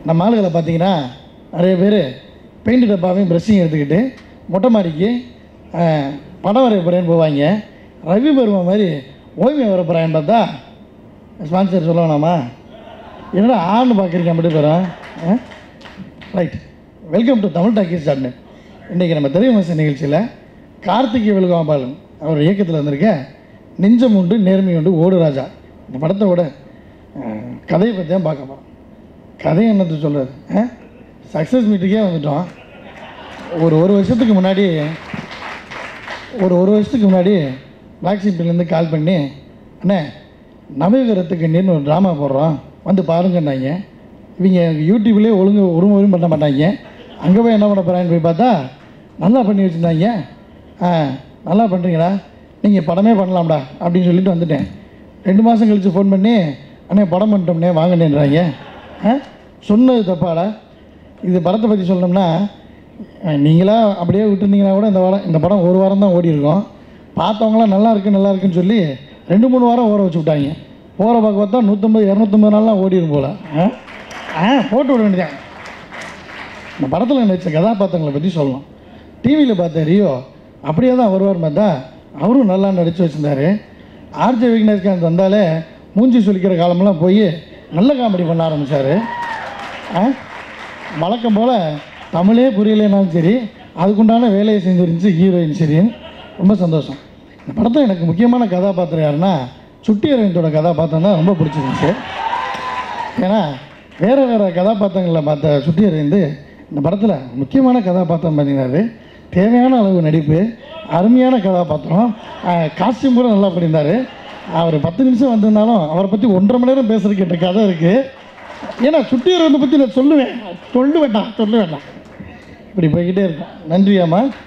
நம்ம ஆளுகளை பார்த்தீங்கன்னா நிறைய பேர் பெயிண்ட் டப்பாவையும் ப்ரெஷ்ஷையும் எடுத்துக்கிட்டு மொட்டை மாடிக்கு அஹ், படம் வரைய போகிறேன்னு போவாங்க ரவி பருவா மாதிரி ஓய்வு வர போகிறான்னு பார்த்தா ஸ்பான்சர் சொல்ல வேணாமா என்னடா ஆன்னு பார்க்குறீங்க அப்படி பேரும் right welcome to Tamil talkies dot net இன்றைக்கி நம்ம திரைவிமர்சன நிகழ்ச்சியில் கார்த்திகை வெல்கோபாலன் அவர் இயக்கத்தில் வந்திருக்க நெஞ்சம் உண்டு நேர்மை உண்டு ஓடு ராஜா இந்த படத்தோட அஹ், கதையை பற்றி தான் பார்க்க போகிறோம் கதை என்னத்தை சொல்கிறது சக்ஸஸ் மீட்டுக்கே வந்துட்டோம் ஒரு ஒரு வருஷத்துக்கு முன்னாடி ஒரு ஒரு வருஷத்துக்கு முன்னாடி பிளாக் ஷீப்லேருந்து கால் பண்ணி அண்ணே நவீகரத்துக்கு நீர்னு ஒரு ட்ராமா போடுறோம் வந்து பாருங்கன்னாங்க இவங்க யூடியூப்லேயே ஒழுங்கு உருமுறையும் பண்ண மாட்டாங்க அங்கே போய் என்ன பண்ண போகிறான்னு போய் பார்த்தா நல்லா பண்ணி வச்சுருந்தாங்க ஆ நல்லா பண்ணுறீங்களா நீங்கள் படமே பண்ணலாம்டா அப்படின்னு சொல்லிட்டு வந்துட்டேன் ரெண்டு மாதம் கழித்து ஃபோன் பண்ணி அண்ணே படம் பண்ணிட்டோம்னே வாங்கினேன்றாங்க ஆ சொன்னது தப்பாடா இது படத்தை பற்றி சொல்லணும்னா அஹ், நீங்களா அப்படியே விட்டுருந்தீங்கன்னா கூட இந்த வாரம் இந்த படம் ஒரு வாரம் தான் ஓடி இருக்கும் பார்த்தவங்களாம் நல்லா இருக்கு நல்லா இருக்குன்னு சொல்லி ரெண்டு மூணு வாரம் ஓட வச்சு விட்டாங்க போகிற பார்க்க பார்த்தா நூற்றம்பது இரநூத்தம்பது நாள்லாம் ஓடிடும் போல் ஆ ஆ போட்டு விட வேண்டியதான் இந்த படத்தில் நடித்த கதாபாத்திரங்களை பற்றி சொல்லலாம் டிவியில் பார்த்த ரியோ அப்படியே தான் வருவார் பார்த்தா அவரும் நல்லா நடித்து வச்சுருந்தாரு ஆர்ஜே விக்னேஷ்காந்த் வந்தாலே மூஞ்சி சுளிக்கிற காலமெல்லாம் போய் நல்ல காமெடி பண்ண ஆரம்பித்தார் ஆ வழக்கம் போல் தமிழே புரியலைனாலும் சரி அதுக்குண்டான வேலையை செஞ்சிருந்துச்சு ஹீரோயின் சரி ரொம்ப சந்தோஷம் இந்த படத்தில் எனக்கு முக்கியமான கதாபாத்திரம் யாருன்னா சுட்டி அரவிந்தோட கதாபாத்திரம் தான் ரொம்ப பிடிச்சிருந்துச்சு ஏன்னா வேறு வேறு கதாபாத்திரங்களில் பார்த்த சுட்டி அரவிந்து இந்த படத்தில் முக்கியமான கதாபாத்திரம் பண்ணியிருந்தாரு தேவையான அளவு நடிப்பு அருமையான கதாபாத்திரம் காஸ்டியூம் கூட நல்லா பண்ணியிருந்தார் அவர் பத்து நிமிஷம் வந்திருந்தாலும் அவரை பற்றி ஒன்றரை மணி நேரம் பேசுறதுக்கு என்ற கதை இருக்குது ஏன்னா சுட்டி அரவிந்தை பற்றி நான் சொல்லுவேன் சொல்ல வேண்டாம் சொல்ல வேண்டாம் இப்படி போய்கிட்டே இருக்கும் நன்றி அம்மா